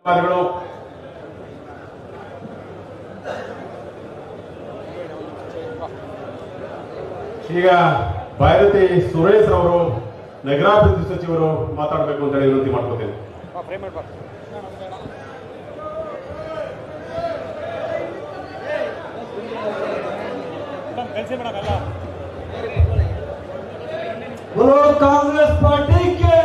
ಅಧಿಕಾರಿಗಳು ಈಗ ಭೈರತಿ ಸುರೇಶ್ ಅವರು ನಗರಾಭಿವೃದ್ಧಿ ಸಚಿವರು ಮಾತಾಡಬೇಕು ಅಂತ ಹೇಳಿ ವಿನಂತಿ ಮಾಡ್ಕೋತೇನೆ बोलो कांग्रेस पार्टी के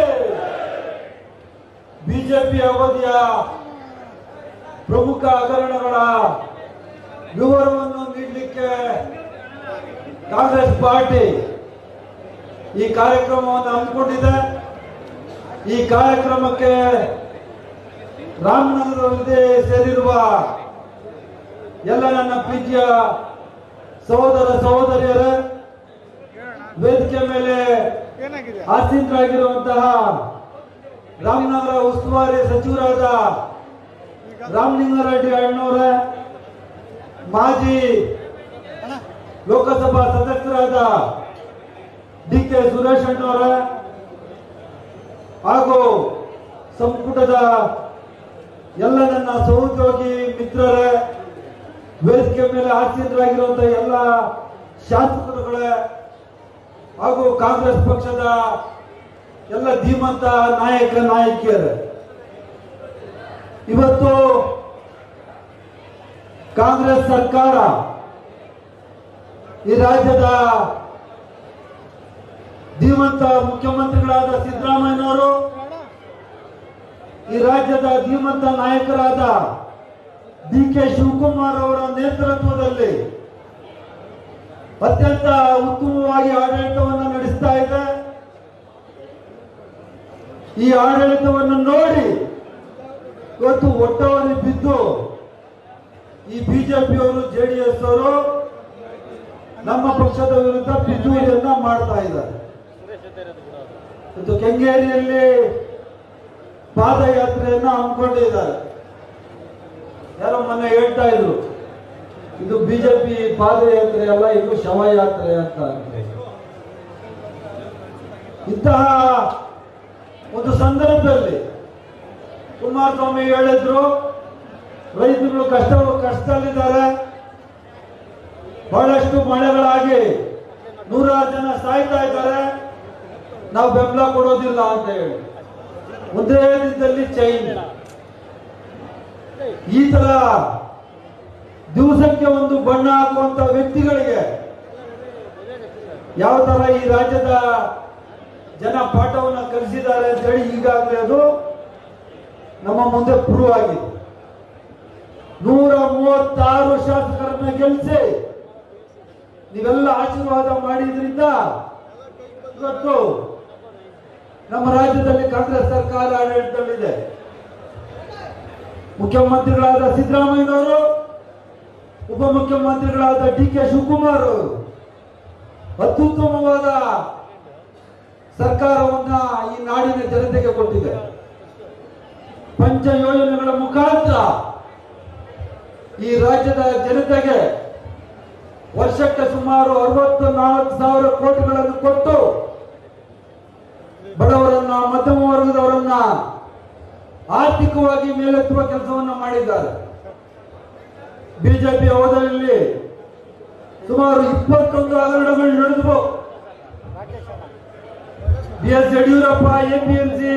ಬಿಜೆಪಿ ಅವಧಿಯ ಪ್ರಮುಖ ಹಗರಣಗಳ ವಿವರವನ್ನು ನೀಡಲಿಕ್ಕೆ ಕಾಂಗ್ರೆಸ್ ಪಾರ್ಟಿ ಈ ಕಾರ್ಯಕ್ರಮವನ್ನು ಹಮ್ಮಿಕೊಂಡಿದೆ ಈ ಕಾರ್ಯಕ್ರಮಕ್ಕೆ ರಾಮನಗರದಲ್ಲಿ ಸೇರಿರುವ ಎಲ್ಲ ನನ್ನ ಪ್ರೀತಿಯ ಸಹೋದರ ಸಹೋದರಿಯರೇ ವೇದಿಕೆ ಮೇಲೆ ಆಸೀನರಾಗಿರುವಂತಹ ರಾಮನಗರ ಉಸ್ತುವಾರಿ ಸಚಿವರಾದ ರಾಮಲಿಂಗಾರೆಡ್ಡಿ ಅಣ್ಣವರೇ ಮಾಜಿ ಲೋಕಸಭಾ ಸದಸ್ಯರಾದ ಡಿ ಕೆ ಸುರೇಶ್ ಅಣ್ಣವರೇ ಹಾಗೂ ಸಂಪುಟದ ಎಲ್ಲ ನನ್ನ ಸಹೋದ್ಯೋಗಿ ಮಿತ್ರರೇ ವೇದಿಕೆ ಮೇಲೆ ಆಸೀನರಾಗಿರುವಂತಹ ಎಲ್ಲ ಶಾಸಕರುಗಳೇ ಹಾಗೂ ಕಾಂಗ್ರೆಸ್ ಪಕ್ಷದ ಎಲ್ಲ ಧೀಮಂತ ನಾಯಕ ನಾಯಕಿಯರು ಇವತ್ತು ಕಾಂಗ್ರೆಸ್ ಸರ್ಕಾರ ಈ ರಾಜ್ಯದ ಧೀಮಂತ ಮುಖ್ಯಮಂತ್ರಿಗಳಾದ ಸಿದ್ದರಾಮಯ್ಯನವರು ಈ ರಾಜ್ಯದ ಧೀಮಂತ ನಾಯಕರಾದ ಡಿ ಕೆ ಶಿವಕುಮಾರ್ ಅವರ ನೇತೃತ್ವದಲ್ಲಿ ಅತ್ಯಂತ ಉತ್ತಮವಾಗಿ ಆಡಳಿತವನ್ನು ನಡೆಸ್ತಾ ಇದೆ ಈ ಆಡಳಿತವನ್ನು ನೋಡಿ ಇವತ್ತು ಒಟ್ಟವರಿ ಬಿದ್ದು ಈ ಬಿಜೆಪಿಯವರು ಜೆಡಿಎಸ್ ಅವರು ನಮ್ಮ ಪಕ್ಷದ ವಿರುದ್ಧ ಪಿತೂರಿಯನ್ನ ಮಾಡ್ತಾ ಇದ್ದಾರೆ ಇವತ್ತು ಕೆಂಗೇರಿಯಲ್ಲಿ ಪಾದಯಾತ್ರೆಯನ್ನ ಹಮ್ಮಿಕೊಂಡಿದ್ದಾರೆ ಯಾರೋ ಮೊನ್ನೆ ಹೇಳ್ತಾ ಇದ್ರು ಇದು ಬಿಜೆಪಿ ಪಾದಯಾತ್ರೆ ಅಲ್ಲ ಇದು ಶವಯಾತ್ರೆ ಅಂತ ಇಂತಹ ಒಂದು ಸಂದರ್ಭದಲ್ಲಿ ಕುಮಾರಸ್ವಾಮಿ ಹೇಳಿದ್ರು ರೈತರು ಕಷ್ಟ ಕಷ್ಟದಲ್ಲಿದ್ದಾರೆ ಬಹಳಷ್ಟು ಮಳೆಗಳಾಗಿ ನೂರಾರು ಜನ ಸಾಯ್ತಾ ಇದ್ದಾರೆ ನಾವು ಬೆಂಬಲ ಕೊಡೋದಿಲ್ಲ ಅಂತ ಹೇಳಿ ಒಂದೇ ದಿನದಲ್ಲಿ ಚೈನ್ ಈ ತರ ದಿವಸಕ್ಕೆ ಒಂದು ಬಣ್ಣ ಹಾಕುವಂತ ವ್ಯಕ್ತಿಗಳಿಗೆ ಯಾವ ತರ ಈ ರಾಜ್ಯದ ಜನ ಪಾಠವನ್ನ ಕಲಿಸಿದ್ದಾರೆ ಅಂತ ಹೇಳಿ ಈಗಾಗಲೇ ಅದು ನಮ್ಮ ಮುಂದೆ ಪ್ರೂವ್ ಆಗಿದೆ ನೂರ ಮೂವತ್ತಾರು ಶಾಸಕರನ್ನ ಗೆಲ್ಲಿಸಿ ನೀವೆಲ್ಲ ಆಶೀರ್ವಾದ ಮಾಡಿದ್ರಿಂದ ಇವತ್ತು ನಮ್ಮ ರಾಜ್ಯದಲ್ಲಿ ಕಾಂಗ್ರೆಸ್ ಸರ್ಕಾರ ಆಡಳಿತದಲ್ಲಿದೆ ಮುಖ್ಯಮಂತ್ರಿಗಳಾದ ಸಿದ್ದರಾಮಯ್ಯನವರು ಉಪಮುಖ್ಯಮಂತ್ರಿಗಳಾದ ಡಿ ಕೆ ಶಿವಕುಮಾರ್ ಅವರು ಅತ್ಯುತ್ತಮವಾದ ಸರ್ಕಾರವನ್ನ ಈ ನಾಡಿನ ಜನತೆಗೆ ಕೊಟ್ಟಿದೆ ಪಂಚ ಯೋಜನೆಗಳ ಮುಖಾಂತರ ಈ ರಾಜ್ಯದ ಜನತೆಗೆ ವರ್ಷಕ್ಕೆ ಸುಮಾರು ಅರವತ್ತು ನಾಲ್ಕು ಸಾವಿರ ಕೋಟಿಗಳನ್ನು ಕೊಟ್ಟು ಬಡವರನ್ನ ಮಧ್ಯಮ ವರ್ಗದವರನ್ನ ಆರ್ಥಿಕವಾಗಿ ಮೇಲೆತ್ತುವ ಕೆಲಸವನ್ನ ಮಾಡಿದ್ದಾರೆ ಬಿಜೆಪಿ ಅವಧಿಯಲ್ಲಿ ಸುಮಾರು ಇಪ್ಪತ್ತೊಂದು ಹಗರಣಗಳು ನಡೆದವು ಬಿ ಎಸ್ ಯಡಿಯೂರಪ್ಪ ಎಪಿಎಂಸಿ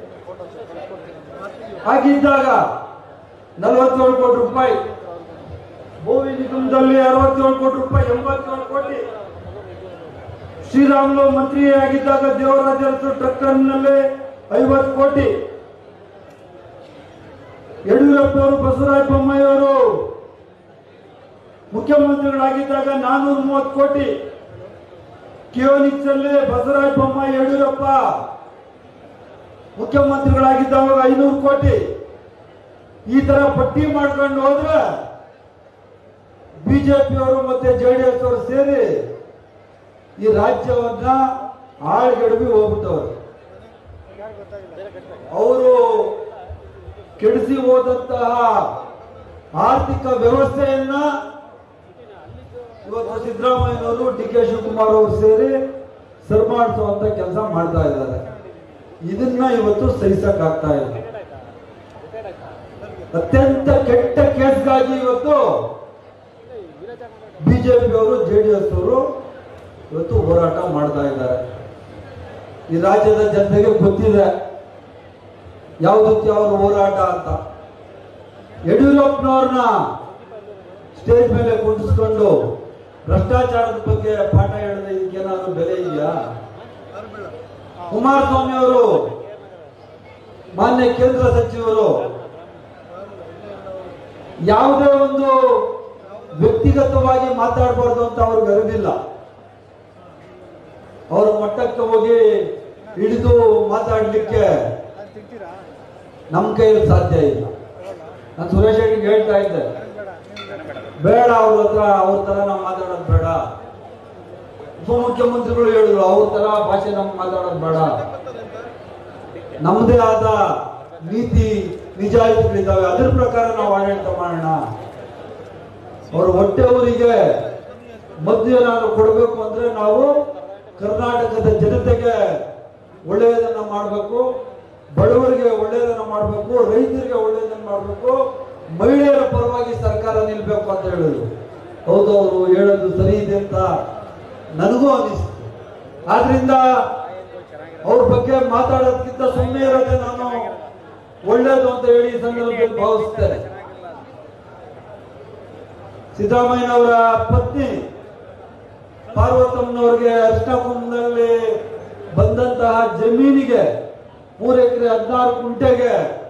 ಆಗಿದ್ದಾಗ ನಲವತ್ತೇಳು ಕೋಟಿ ರೂಪಾಯಿ ಭೂಮಿ ನಿಗಮದಲ್ಲಿ ಅರವತ್ತೇಳು ಕೋಟಿ ರೂಪಾಯಿ ಎಂಬತ್ತೇಳು ಕೋಟಿ ಶ್ರೀರಾಮುಲು ಮಂತ್ರಿ ಆಗಿದ್ದಾಗ ದೇವರಾಜ ಅರಸು ಟ್ರಕ್ಕರ್ನಲ್ಲಿ ಐವತ್ತು ಕೋಟಿ ಯಡಿಯೂರಪ್ಪ ಅವರು ಬಸವರಾಜ ಬೊಮ್ಮಾಯಿ ಅವರು ಮುಖ್ಯಮಂತ್ರಿಗಳಾಗಿದ್ದಾಗ ನಾನೂರ ಮೂವತ್ತು ಕೋಟಿ ಕಿಯೋನಿಕ್ಸ್ ಅಲ್ಲಿ ಬಸವರಾಜ ಬೊಮ್ಮಾಯಿ ಯಡಿಯೂರಪ್ಪ ಮುಖ್ಯಮಂತ್ರಿಗಳಾಗಿದ್ದಾಗ ಐನೂರು ಕೋಟಿ ಈ ತರ ಪಟ್ಟಿ ಮಾಡ್ಕೊಂಡು ಹೋದ್ರೆ ಬಿಜೆಪಿಯವರು ಮತ್ತೆ ಜೆಡಿಎಸ್ ಅವರು ಸೇರಿ ಈ ರಾಜ್ಯವನ್ನ ಆಳ್ಗೆಡವಿ ಹೋಗ್ಬಿಟ್ಟವರು ಅವರು ಕೆಡಿಸಿ ಹೋದಂತಹ ಆರ್ಥಿಕ ವ್ಯವಸ್ಥೆಯನ್ನ ಇವತ್ತು ಸಿದ್ದರಾಮಯ್ಯನವರು ಡಿ ಕೆ ಶಿವಕುಮಾರ್ ಅವರು ಸೇರಿ ಸರಿಮಾಡಿಸುವಂತ ಕೆಲಸ ಮಾಡ್ತಾ ಇದ್ದಾರೆ ಇದನ್ನ ಇವತ್ತು ಸಹಿಸಕ್ಕಾಗ್ತಾ ಇಲ್ಲ ಅತ್ಯಂತ ಕೆಟ್ಟ ಕೇಸ್ಗಾಗಿ ಇವತ್ತು ಬಿಜೆಪಿಯವರು ಜೆ ಡಿ ಎಸ್ ಅವರು ಇವತ್ತು ಹೋರಾಟ ಮಾಡ್ತಾ ಇದ್ದಾರೆ ಈ ರಾಜ್ಯದ ಜನತೆಗೆ ಗೊತ್ತಿದೆ ಯಾವುದಕ್ಕೆ ಅವರ ಹೋರಾಟ ಅಂತ ಯಡಿಯೂರಪ್ಪನವ್ರನ್ನ ಸ್ಟೇಜ್ ಮೇಲೆ ಕುಂಡಿಸ್ಕೊಂಡು ಭ್ರಷ್ಟಾಚಾರದ ಬಗ್ಗೆ ಪಾಠ ಹೇಳಿದ ಇದಕ್ಕೇನಾದ್ರೂ ಬೆಲೆ ಇದೆಯಾ ಕುಮಾರಸ್ವಾಮಿ ಅವರು ಮಾನ್ಯ ಕೇಂದ್ರ ಸಚಿವರು ಯಾವುದೇ ಒಂದು ವ್ಯಕ್ತಿಗತವಾಗಿ ಮಾತಾಡಬಾರ್ದು ಅಂತ ಅವ್ರಿಗೆ ಅರಿವಿಲ್ಲ ಅವರ ಮಟ್ಟಕ್ಕೆ ಹೋಗಿ ಹಿಡಿದು ಮಾತಾಡ್ಲಿಕ್ಕೆ ನಮ್ಮ ಕೈಯಲ್ಲಿ ಸಾಧ್ಯ ಇಲ್ಲ ನಾನು ಸುರೇಶ್ ಹೆಗ್ಡೆಗೆ ಹೇಳ್ತಾ ಇದ್ದೆ ಬೇಡ ಅವ್ರ ಹತ್ರ ಅವ್ರ ತರ ನಾವು ಮಾತಾಡೋದು ಬೇಡ ಉಪಮುಖ್ಯಮಂತ್ರಿಗಳು ಹೇಳಿದ್ರು ಅವ್ರ ತರ ಭಾಷೆ ನಮ್ಗೆ ಮಾತಾಡೋದು ಬೇಡ ನಮ್ಮದೇ ಆದ ನೀತಿ ನಿಜಾಯಿತಿಗಳಿದ್ದಾವೆ ಅದ್ರ ಪ್ರಕಾರ ನಾವು ಆಡಳಿತ ಮಾಡೋಣ ಅವ್ರ ಹೊಟ್ಟೆಯವರಿಗೆ ಮದ್ದು ಏನಾದ್ರು ಕೊಡಬೇಕು ಅಂದ್ರೆ ನಾವು ಕರ್ನಾಟಕದ ಜನತೆಗೆ ಒಳ್ಳೆಯದನ್ನ ಮಾಡಬೇಕು ಬಡವರಿಗೆ ಒಳ್ಳೆಯದನ್ನ ಮಾಡಬೇಕು ರೈತರಿಗೆ ಒಳ್ಳೆಯದನ್ನ ಮಾಡಬೇಕು ಮಹಿಳೆಯರ ಪರವಾಗಿ ಸರ್ಕಾರ ನಿಲ್ಬೇಕು ಅಂತ ಹೇಳಿದ್ರು ಹೌದು ಅವರು ಹೇಳೋದು ಸರಿ ಇದೆ ಅಂತ ನನಗೂ ಅನಿಸ್ತು ಆದ್ರಿಂದ ಅವ್ರ ಬಗ್ಗೆ ಮಾತಾಡೋದಕ್ಕಿಂತ ಸುಮ್ಮನೆ ಇರೋದೇ ನಾನು ಒಳ್ಳೇದು ಅಂತ ಹೇಳಿ ಈ ಸಂದರ್ಭದಲ್ಲಿ ಭಾವಿಸ್ತೇನೆ ಸಿದ್ದರಾಮಯ್ಯನವರ ಪತ್ನಿ ಪಾರ್ವತಮ್ಮನವರಿಗೆ ಅರ್ಶನಕುಂಭದಲ್ಲಿ ಬಂದಂತಹ ಜಮೀನಿಗೆ ಮೂರು ಎಕರೆ ಹದಿನಾರು ಕುಂಟೆಗೆ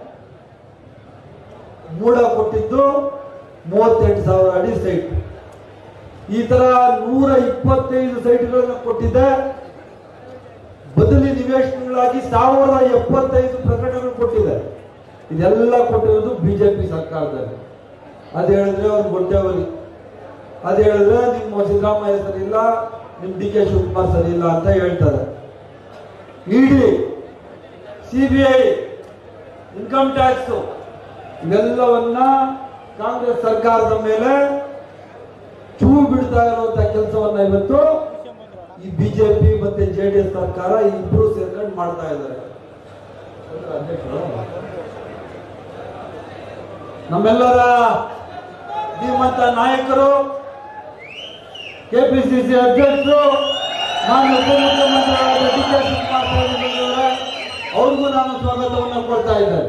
ಮೂಡ ಕೊಟ್ಟಿದ್ದು ಮೂವತ್ತೆಂಟು ಸಾವಿರ ಅಡಿ ಸೈಟ್ ಈ ತರ ನೂರ ಇಪ್ಪತ್ತೈದು ಸೈಟ್ಗಳನ್ನು ಕೊಟ್ಟಿದೆ ಬದಲಿ ನಿವೇಶನಗಳಾಗಿ ಸಾವಿರದ ಎಪ್ಪತ್ತೈದು ಪ್ರಕಟಣೆಗಳು ಕೊಟ್ಟಿದೆ ಇದೆಲ್ಲ ಕೊಟ್ಟಿರೋದು ಬಿಜೆಪಿ ಸರ್ಕಾರದಲ್ಲಿ ಅದು ಹೇಳಿದ್ರೆ ಅವ್ರು ಗೊಡ್ಡೆವಲಿ ಅದು ಹೇಳಿದ್ರೆ ನಿಮ್ಮ ಸಿದ್ದರಾಮಯ್ಯ ಸರಿ ಇಲ್ಲ ನಿಮ್ ಡಿ ಕೆ ಶಿವಕುಮಾರ್ ಸರಿ ಇಲ್ಲ ಅಂತ ಹೇಳ್ತಾರೆ ಇಡಿ ಸಿಬಿಐ ಇನ್ಕಮ್ ಟ್ಯಾಕ್ಸ್ ಇವೆಲ್ಲವನ್ನ ಕಾಂಗ್ರೆಸ್ ಸರ್ಕಾರದ ಮೇಲೆ ಚೂ ಬಿಡ್ತಾ ಇರುವಂತ ಕೆಲಸವನ್ನ ಇವತ್ತು ಈ ಬಿಜೆಪಿ ಮತ್ತೆ ಜೆ ಡಿ ಎಸ್ ಸರ್ಕಾರ ಇಬ್ರು ಸೇರ್ಕೊಂಡು ಮಾಡ್ತಾ ಇದ್ದಾರೆ ನಮ್ಮೆಲ್ಲರ ಧೀಮಂತ ನಾಯಕರು ಕೆಪಿಸಿಸಿ ಅಧ್ಯಕ್ಷರು ನಾನು ಉಪಮುಖ್ಯಮಂತ್ರಿಗಳಾದ ಡಿ ಕೆ ಶಿವಕುಮಾರ್ ಸಾಹೇಬರವರೇ, ಅವ್ರಿಗೂ ನಾನು ಸ್ವಾಗತವನ್ನು ಕೊಡ್ತಾ ಇದ್ದೇನೆ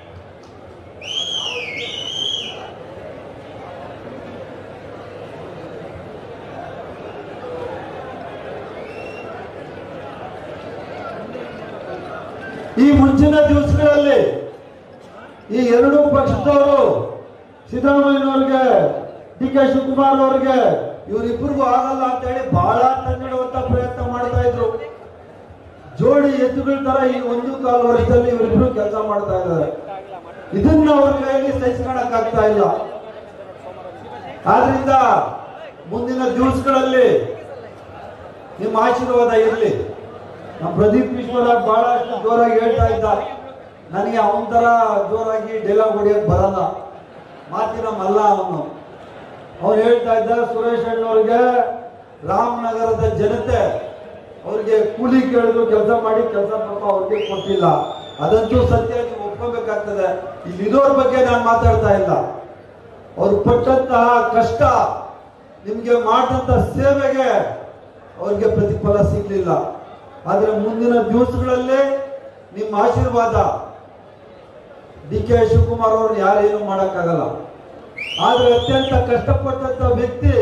ಈ ಮುಂಚಿನ ದಿವಸಗಳಲ್ಲಿ ಈ ಎರಡೂ ಪಕ್ಷದವರು ಸಿದ್ದರಾಮಯ್ಯನವ್ರಿಗೆ ಡಿ ಕೆ ಶಿವಕುಮಾರ್ ಅವ್ರಿಗೆ ಇವರಿಬ್ಬರಿಗೂ ಆಗಲ್ಲ ಅಂತ ಹೇಳಿ ಬಹಳ ತನ್ನಿಡುವಂತ ಪ್ರಯತ್ನ ಮಾಡ್ತಾ ಇದ್ರು ಜೋಡಿ ಎತ್ತುಗಳ ತರ ಈ ಒಂದು ಕಾಲು ವರ್ಷದಲ್ಲಿ ಇವರಿಬ್ರು ಕೆಲಸ ಮಾಡ್ತಾ ಇದ್ದಾರೆ ಇದನ್ನ ಅವ್ರ ಕೈಯಲ್ಲಿ ಸಹಿಸ್ಕೊಳಕ್ ಆಗ್ತಾ ಇಲ್ಲ ಆದ್ರಿಂದ ಮುಂದಿನ ದಿವಸಗಳಲ್ಲಿ ನಿಮ್ಮ ಆಶೀರ್ವಾದ ಇರಲಿ ನಮ್ಮ ಪ್ರದೀಪ್ ಈಶ್ವರ ಬಹಳಷ್ಟು ಜೋರಾಗಿ ಹೇಳ್ತಾ ಇದ್ದ ನನಗೆ ಅವನ ತರ ಜೋರಾಗಿ ಡೈಲಾಗ್ ಹೊಡಿಯಕ್ ಬರಲ್ಲ ಮಾತಿನ ಮಲ್ಲ ಅವನು ಅವನು ಹೇಳ್ತಾ ಇದ್ದ ಸುರೇಶ್ ಅಣ್ಣವ್ರಿಗೆ ರಾಮನಗರದ ಜನತೆ ಅವ್ರಿಗೆ ಕೂಲಿ ಕೇಳಿದ್ರು ಕೆಲಸ ಮಾಡಿ ಕೆಲಸ ಪಾಪ ಅವ್ರಿಗೆ ಕೊಟ್ಟಿಲ್ಲ ಅದಂತೂ ಸತ್ಯ ನೀವು ಒಪ್ಕೋಬೇಕಾಗ್ತದೆ ಇಲ್ಲಿ ಇರೋರ್ ಬಗ್ಗೆ ನಾನು ಮಾತಾಡ್ತಾ ಇಲ್ಲ ಅವ್ರು ಪಟ್ಟಂತಹ ಕಷ್ಟ ನಿಮ್ಗೆ ಮಾಡಿದಂತ ಸೇವೆಗೆ ಅವ್ರಿಗೆ ಪ್ರತಿಫಲ ಸಿಗ್ಲಿಲ್ಲ ಆದ್ರೆ ಮುಂದಿನ ದಿವಸಗಳಲ್ಲಿ ನಿಮ್ಮ ಆಶೀರ್ವಾದ ಡಿ ಕೆ ಶಿವಕುಮಾರ್ ಅವ್ರನ್ನ ಯಾರೇನು ಮಾಡಕ್ಕಾಗಲ್ಲ ಆದ್ರೆ ಅತ್ಯಂತ ಕಷ್ಟಪಟ್ಟಂತ ವ್ಯಕ್ತಿ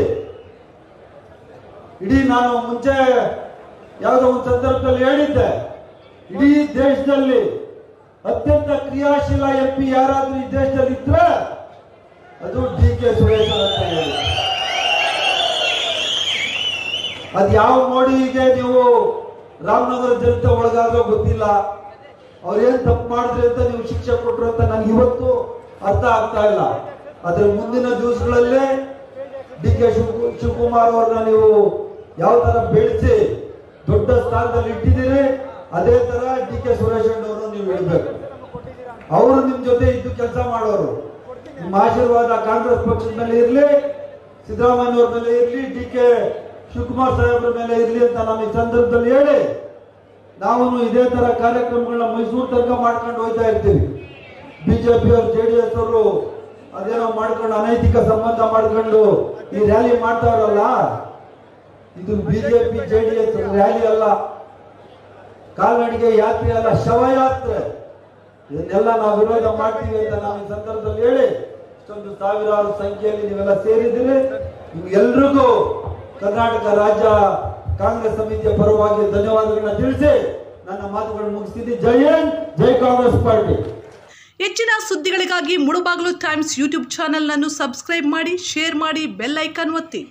ಇಡೀ ನಾನು ಮುಂಚೆ ಯಾವುದೋ ಒಂದು ಸಂದರ್ಭದಲ್ಲಿ ಹೇಳಿದ್ದೆ ಇಡೀ ದೇಶದಲ್ಲಿ ಅತ್ಯಂತ ಕ್ರಿಯಾಶೀಲ ಎಂ ಪಿ ಯಾರಾದ್ರೂ ಈ ದೇಶದಲ್ಲಿ ಇದ್ರೆ ಅದು ಡಿ ಕೆ ಸುರೇಶ್ ಅಂತ ಹೇಳಿ ಅದ್ ಯಾವ ಮೋಡಿಗೆ ನೀವು ರಾಮನಗರ ಜನತೆ ಒಳಗಾದ್ರೂ ಗೊತ್ತಿಲ್ಲ ಅವ್ರೇನ್ ತಪ್ಪು ಮಾಡಿದ್ರಿ ಅಂತ ನೀವು ಶಿಕ್ಷೆ ಕೊಟ್ರು ಅಂತ ನನಗೆ ಇವತ್ತು ಅರ್ಥ ಆಗ್ತಾ ಇಲ್ಲ ಆದ್ರೆ ಮುಂದಿನ ದಿವಸಗಳಲ್ಲಿ ಡಿ ಕೆ ಶಿವ ಶಿವಕುಮಾರ್ ಅವ್ರನ್ನ ನೀವು ಯಾವ ತರ ಬೆಳೆಸಿ ದೊಡ್ಡ ಸ್ಥಾನದಲ್ಲಿ ಇಟ್ಟಿದ್ದೀರಿ ಅದೇ ತರ ಡಿ ಕೆ ಸುರೇಶ್ ಅವರು ನೀವು ಇಡಬೇಕು ಅವರು ನಿಮ್ ಜೊತೆ ಇದ್ದು ಕೆಲಸ ಮಾಡೋರು ನಿಮ್ಮ ಆಶೀರ್ವಾದ ಕಾಂಗ್ರೆಸ್ ಪಕ್ಷದ ಮೇಲೆ ಇರ್ಲಿ ಸಿದ್ದರಾಮಯ್ಯ ಅವ್ರ ಮೇಲೆ ಇರ್ಲಿ ಡಿ ಕೆ ಶಿವಕುಮಾರ್ ಸಾಹೇಬ್ರ ಮೇಲೆ ಇರ್ಲಿ ಅಂತ ನಾನು ಈ ಸಂದರ್ಭದಲ್ಲಿ ಹೇಳಿ ನಾವು ಇದೇ ತರ ಕಾರ್ಯಕ್ರಮಗಳನ್ನ ಮೈಸೂರು ತನಕ ಮಾಡ್ಕೊಂಡು ಹೋಗ್ತಾ ಇರ್ತೀವಿ ಬಿಜೆಪಿ ಅವರು ಜೆ ಡಿ ಎಸ್ ಅವರು ಅದೇನೋ ಮಾಡ್ಕೊಂಡು ಅನೈತಿಕ ಸಂಬಂಧ ಮಾಡ್ಕೊಂಡು ಈ ರ್ಯಾಲಿ ಮಾಡ್ತಾವ್ರಲ್ಲ ಇದು BJP J D S rally ಅಲ್ಲ ಕಾಲ್ನಡಿಗೆ ಯಾತ್ರೆ ಅಲ್ಲ ಶವಯಾತ್ರೆ ಇದನ್ನೆಲ್ಲ ನಾವು ವಿರೋಧ ಮಾಡ್ತೀವಿ ಅಂತ ನಾವು ಈ ಸಂದರ್ಭದಲ್ಲಿ ಹೇಳಿ ಇಷ್ಟೊಂದು ಸಾವಿರಾರು ಸಂಖ್ಯೆಯಲ್ಲಿ ನೀವೆಲ್ಲ ಸೇರಿದ್ದೀರಿ ನಿಮ್ಗೆಲ್ರಿಗೂ ಕರ್ನಾಟಕ ರಾಜ್ಯ ಕಾಂಗ್ರೆಸ್ ಸಮಿತಿಯ ಪರವಾಗಿ ಧನ್ಯವಾದಗಳನ್ನ ತಿಳಿಸಿ ನನ್ನ ಮಾತುಗಳನ್ನು ಮುಗಿಸ್ತೀನಿ ಜೈ ಹಿಂದ್ ಜೈ ಕಾಂಗ್ರೆಸ್ ಪಾರ್ಟಿ ಹೆಚ್ಚಿನ ಸುದ್ದಿಗಳಿಗಾಗಿ ಮುಳುಬಾಗಿಲು ಟೈಮ್ಸ್ ಯೂಟ್ಯೂಬ್ ಚಾನೆಲ್ ಅನ್ನು ಸಬ್ಸ್ಕ್ರೈಬ್ ಮಾಡಿ ಶೇರ್ ಮಾಡಿ ಬೆಲ್ ಐಕಾನ್ ಒತ್ತಿ